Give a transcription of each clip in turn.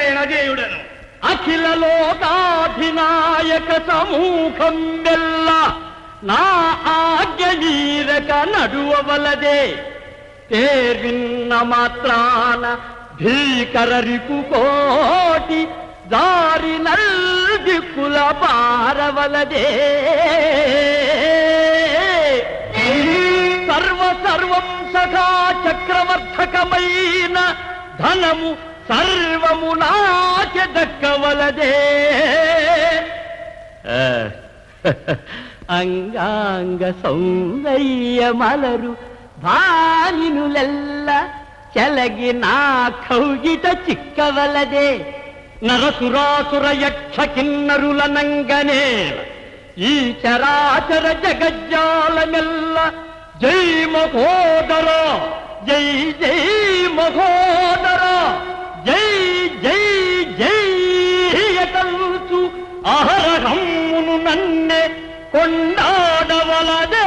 నారాయణ జయుడను అఖిల లోకాధినాయక సమూహం వెల్ల నా ఆజ్ఞ నీరక నడువవలదే తేర్విన్న మాత్రాన భీకర రిపు కోటి దారి నల్దిక్కుల పారవలదే సర్వ సర్వం సఖా చక్రవర్ధకమైన ధనము సర్వము నాకే దక్కవలదే ఆ, అంగాంగ సౌందర్య మలరు భానినులెల్ల చెలగి నా కౌగిట చిక్కవలదే నరసురాసుర యక్ష కిన్నరుల నంగనే ఈ చరాచర జగజ్జాలమెల్ల జై మహోదర జై జై మహోదర జై జై జై యతల్చు అహరహమ్మును నన్నే కొండాడవలదే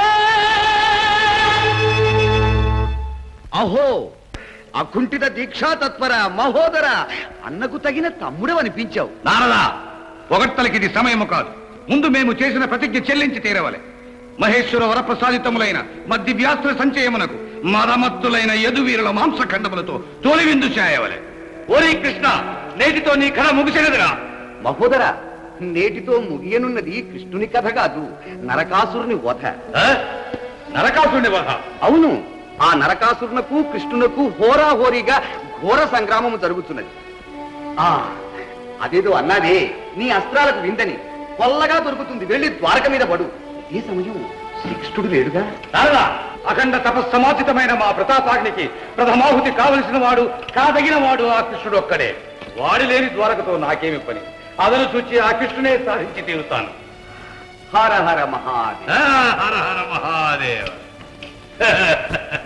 అహో అకుంఠిత దీక్షా తత్పర మహోదర అన్నకు తగిన తమ్ముడవనిపించావు నారదా పొగడ్తలకి ఇది సమయము కాదు ముందు మేము చేసిన ప్రతిజ్ఞ చెల్లించి తీరవలె మహేశ్వర వరప్రసాదితములైన మధ్య వ్యాస్త్ర సంచయమునకు మరమత్తులైన యదువీరుల మాంసఖండములతో తొలి విందు చేయవలె ఓరి కృష్ణ నేటితో నీ కథ ముగిసినదిరా మహోదర నేటితో ముగియనున్నది కృష్ణుని కథ కాదు నరకాసురుని వధ నరకాసుని వధ అవును ఆ నరకాసురునకు కృష్ణునకు హోరాహోరీగా ఘోర సంగ్రామము జరుగుతున్నది ఆ అదేదో అన్నాదే నీ అస్త్రాలకు విందని కొల్లగా దొరుకుతుంది వెళ్ళి ద్వారక మీద పడు ఈ సమయం శ్రీకృష్ణుడు లేడుగా నారదా అఖండ తపస్సమాచితమైన మా ప్రతాపాగ్నికి ప్రథమాహుతి కావలసిన వాడు కాదగిన వాడు ఆ కృష్ణుడు ఒక్కడే వాడి లేని ద్వారకతో నాకేమి పని అదను చూచి ఆ కృష్ణునే సాధించి తీరుతాను హర హర మహాదేవ ఆ, హర హర మహాదేవ